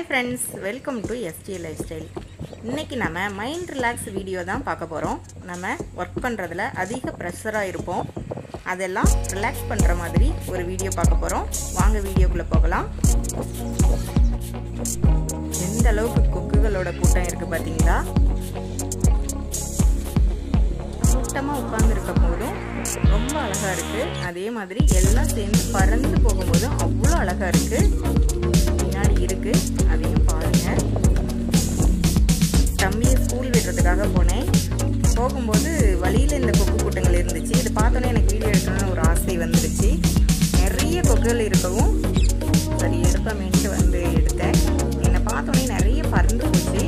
hi friends welcome to SD life style இன்றைக்கி நம்ம mind relax video தான் பார்க்க போகிறோம் நம்ம ஒர்க் பண்ணுறதுல அதிக ப்ரெஷராக இருப்போம் அதெல்லாம் ரிலாக்ஸ் பண்ணுற மாதிரி ஒரு வீடியோ பார்க்க போகிறோம் வாங்க வீடியோக்குள்ளே போகலாம் எந்த அளவுக்கு கொக்குகளோட கூட்டம் இருக்குது பார்த்தீங்களா கூட்டமாக உட்காந்துருக்கும் போதும் ரொம்ப அழகாக இருக்குது அதே மாதிரி எல்லாம் சேர்ந்து பறந்து போகும்போதும் அவ்வளோ அழகாக இருக்குது பின்னாடி இருக்குது அதையும் பாருங்கள் தம்பியை ஸ்கூல் விடுறதுக்காக போனேன் போகும்போது வழியில் இந்த கொக்கு கூட்டங்கள் இருந்துச்சு இது பார்த்தோன்னே எனக்கு வீடியோ எடுக்கணும்னு ஒரு ஆசை வந்துருச்சு நிறைய கொக்குகள் இருக்கவும் சரி எடுப்பமேன்ட்டு வந்து எடுத்தேன் என்னை பார்த்தோன்னே நிறைய பறந்து போச்சு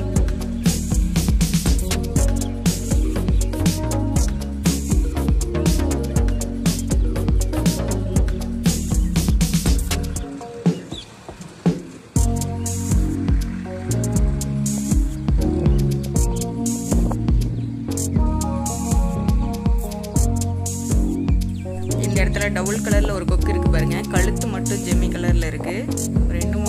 இந்த இடத்துல டபுள் கலரில் ஒரு கொக்கு இருக்குது பாருங்கள் கழுத்து மட்டும் ஜெம்மி கலரில் இருக்குது ரெண்டு